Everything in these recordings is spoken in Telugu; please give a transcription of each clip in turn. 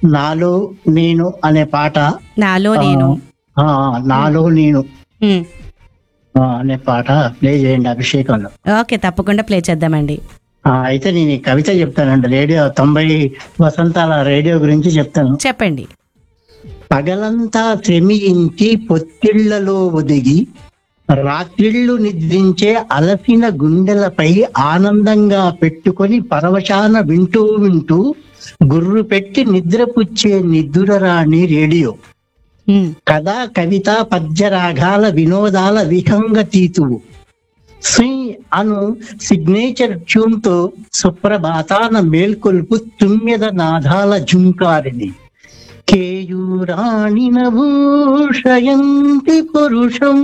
నాలో నేను అనే పాట నాలో నేను ఆ, నాలో నేను ఉమ్. ఆ, అనే పాట ప్లే చేయండి అభిషేకంలో ఓకే తప్పకుండా ప్లే చేద్దామండి ఆ, అయితే నేను ఈ కవిత చెప్తానండి రేడియో తొంభై వసంతాల రేడియో గురించి చెప్తాను చెప్పండి పగలంతా శ్రమించి పొత్తిళ్లలో ఒదిగి రాత్రిళ్ళు నిద్రించే అలసిన గుండెలపై ఆనందంగా పెట్టుకొని పరవశాన వింటూ వింటూ గుర్రు పెట్టి నిద్రపుచ్చే నిద్దురరాణి రేడియో ఉమ్. కథ కవిత పద్య రాగాల వినోదాల విహంగ తీతువు శ్రీ అను సిగ్నేచర్ ట్యూన్ తో సుప్రభాతాన మేల్కొల్పు తుమ్మెద నాదాల జుంకారిని కేయూరాణి నభూషయంతి పురుషం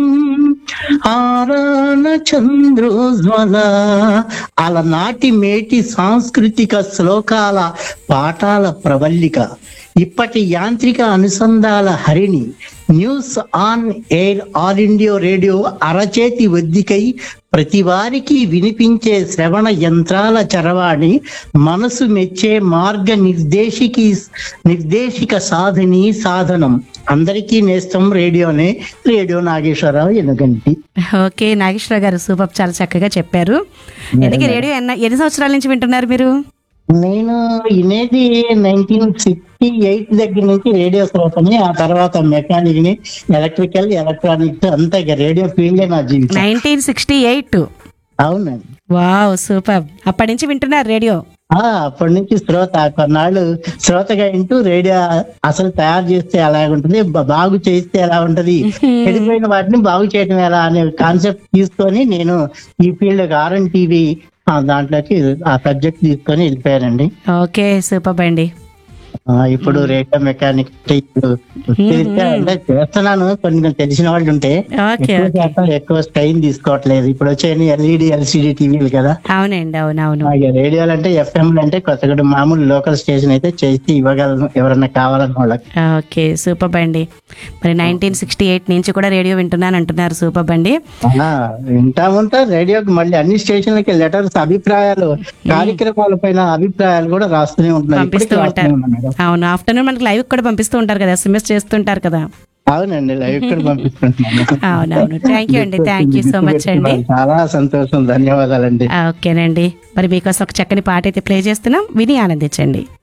ఆరాన చంద్రోజ్వల అలనాటి మేటి సాంస్కృతిక శ్లోకాల పాఠాల ప్రవల్లిక ఇప్పటి యాంత్రిక అనుసంధాల హరిణి news on air all India radio అరచేతి ఒద్దికై ప్రతి వారికి వినిపించే శ్రవణ యంత్రాల చరవాణి మనసు మెచ్చే మార్గ నిర్దేశికి నిర్దేశిక సాధని సాధనం అందరికీ నేస్తం రేడియోనే రేడియో నాగేశ్వరరావు ఎనుగంటి ఓకే నాగేశ్వర గారు సూపర్ చాలా చక్కగా చెప్పారు ఎందుకు రేడియో ఎన్న ఎన్ని సంవత్సరాల నుంచి వింటున్నారు మీరు నేను ఇనేది నైన్టీన్ సిక్స్టీ ఎయిట్ దగ్గర నుంచి రేడియో శ్రోతని ఆ తర్వాత మెకానిక్ ని ఎలక్ట్రికల్ ఎలక్ట్రానిక్స్ అంతా ఇక రేడియో ఫీల్డే నా జీవితం నైన్టీన్ సిక్స్టీ ఎయిట్ అవునండి వావ్ సూపర్ అప్పటి నుంచి వింటున్నారు రేడియో ఆ అప్పటి నుంచి శ్రోత కొన్నాళ్ళు శ్రోతగా ఇంటూ రేడియో అసలు తయారు చేస్తే ఎలా ఉంటుంది బ- బాగు చేస్తే ఎలా ఉంటది చెడిపోయిన వాటిని బాగు చేయడం ఎలా అనే కాన్సెప్ట్ తీసుకొని నేను ఈ ఫీల్డ్ ఆర్ఎన్ టీవీ దాంట్లోకి ఆ సబ్జెక్ట్ తీసుకొని వెళ్ళిపోయానండి ఓకే సూపర్ అండి ఆ, ఇప్పుడు రేడియో మెకానిక్ ఇప్పుడు తెలిస్తే అంటే చేస్తున్నాను కొన్ని కొన్ని తెలిసిన వాళ్ళు ఉంటే ఓకే ఎక్కువ శాతం ఎక్కువ స్టైన్ తీసుకోవట్లేదు ఇప్పుడు వచ్చే ఎల్ఈడి ఎల్సిడి టీవీలు కదా అవునండి అవునవును ఆ, ఇక రేడియోలు అంటే ఎఫ్ఎం అంటే కొత్తగూడ మామూలు లోకల్ స్టేషన్ అయితే చేసి ఇవ్వగలను ఎవరన్నా కావాలన్న వాళ్ళకి ఓకే సూపర్ అండి మరి నైన్టీన్ సిక్స్టీ ఎయిట్ నుంచి కూడా రేడియో వింటున్నాను అంటున్నారు సూపర్ అండి ఆ, వింటా ఉంటా రేడియోకి మళ్ళీ అన్ని స్టేషన్లకి లెటర్స్ అభిప్రాయాలు కార్యక్రమాల పైన అభిప్రాయాలు కూడా రాస్తూనే ఉంటున్నారు పంపిస్తూ ఇప్పటికీ రాస్తూనే ఉంటారు ఉన్నాను మేడం. అవును ఆఫ్టర్నూన్ మనకి లైవ్ కూడా పంపిస్తూ ఉంటారు కదా ఎస్ఎంఎస్ చేస్తుంటారు కదా అవునండి లైవ్ కూడా పంపిస్తున్నాను అవునవును థ్యాంక్ యూ అండి థ్యాంక్ యూ సో మచ్ అండి చాలా సంతోషం ధన్యవాదాలండి ఓకేనండి మరి మీకోసం ఒక చక్కని పాట అయితే ప్లే చేస్తున్నాం విని ఆనందించండి